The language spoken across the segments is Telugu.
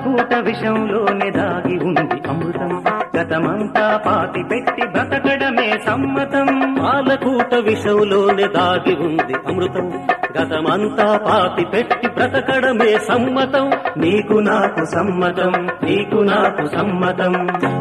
కాలకూట విషంలోనే దాగి ఉంది అమృతం గతమంతా పాతి పెట్టి బ్రతకడమే సమ్మతం కాలకూట విషంలోనే దాగి ఉంది అమృతం గతమంతా పాతి పెట్టి బ్రతకడమే సమ్మతం నీకు నాకు సమ్మతం నీకు నాకు సమ్మతం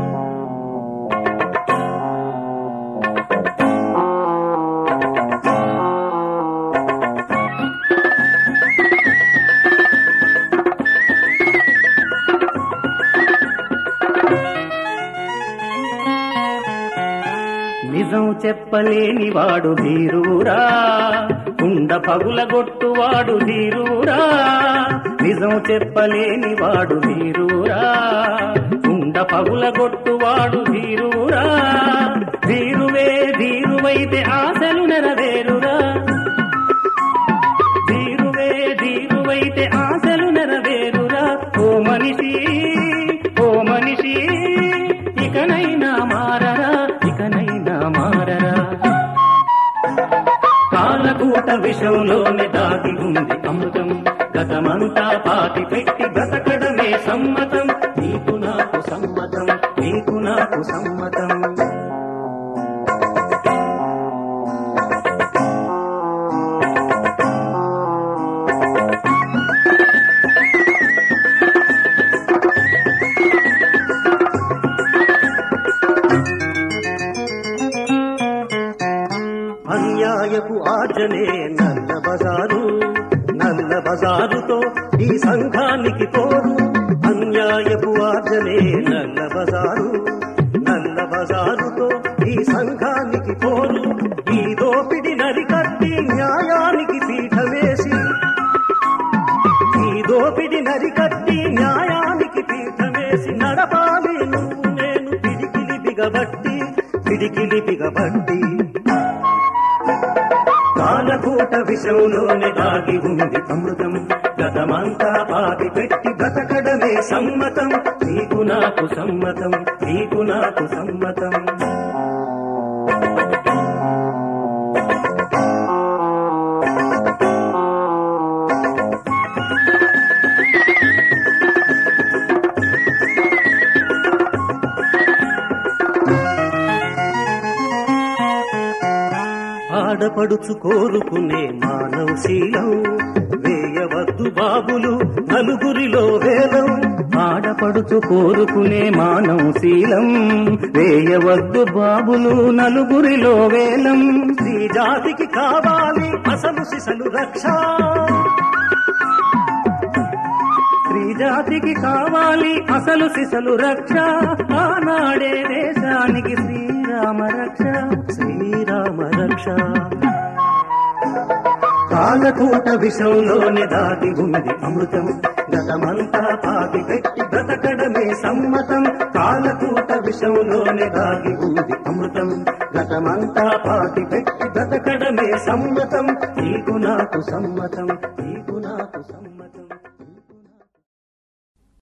నిజం చెప్పలేని వాడు ధీరురా కుండ పగులగొట్టువాడు ధీరురా నిజం చెప్పలేని వాడు ధీరురా కుండ పగులగొట్టువాడు ధీరురా ధీరువే ధీరువైతే ఆశలు నెరవేరురా ధీరువే ధీరువైతే ఆశలు నెరవేరురా ఓ మనిషి ఓ మనిషి ఇకనైనా మారరా ఇకనైనా మారరా కాలకూట విషంలోనే దాగి ఉంది అమృతం గతమంతా పాతి పెట్టి బ్రతకడమే సమ్మతం నీకు నాకు సమ్మతం నీకు నాకు సమ్మతం అన్యాయపు ఆర్జనే నల్ల బజారు నల్ల బజారుతో ఈ సంఘానికి తోడు అన్యాయపు ఆర్జనే నల్ల బజారు నల్ల బజారుతో ఈ సంఘానికి తోడు ఈ దోపిడి నరికట్టి న్యాయానికి పీఠ వేసి ఈ దోపిడి నరికట్టి న్యాయానికి పీఠ వేసి నడపాలి నువ్వు నేను పిడికిలి బిగబట్టి పిడికిలి బిగబట్టి కాలకూట విషంలోనే దాగి ఉంది అమృతం గతమంతా పాతి పెట్టి బ్రతకడమే సమ్మతం నీకు నాకు సమ్మతం నీకు నాకు సమ్మతం ఆడపడుచు కోరుకునే మానవ శీలం వేయవద్దు బాబులు నలుగురిలో వేలం ఆడపడుచు కోరుకునే మానవ శీలం వేయవద్దు బాబులు నలుగురిలో వేలం స్త్రీ జాతికి కావాలి అసలు సిసలు రక్ష స్త్రీ జాతికి కావాలి అసలు సిసలు రక్ష ఆనాడే దేశానికి శ్రీరామ రక్ష శ్రీరామ రక్ష కాలకూట విషంలోనే దాగి ఉంది అమృతం గతమంతా పాతి పెట్టి బ్రతకడమే సమ్మతం కాలకూట విషంలోనే దాగి ఉంది అమృతం గతమంతా పాతి పెట్టి బ్రతకడమే సమ్మతం నీకు నాకు సమ్మతం నీకు నాకు సమ్మతం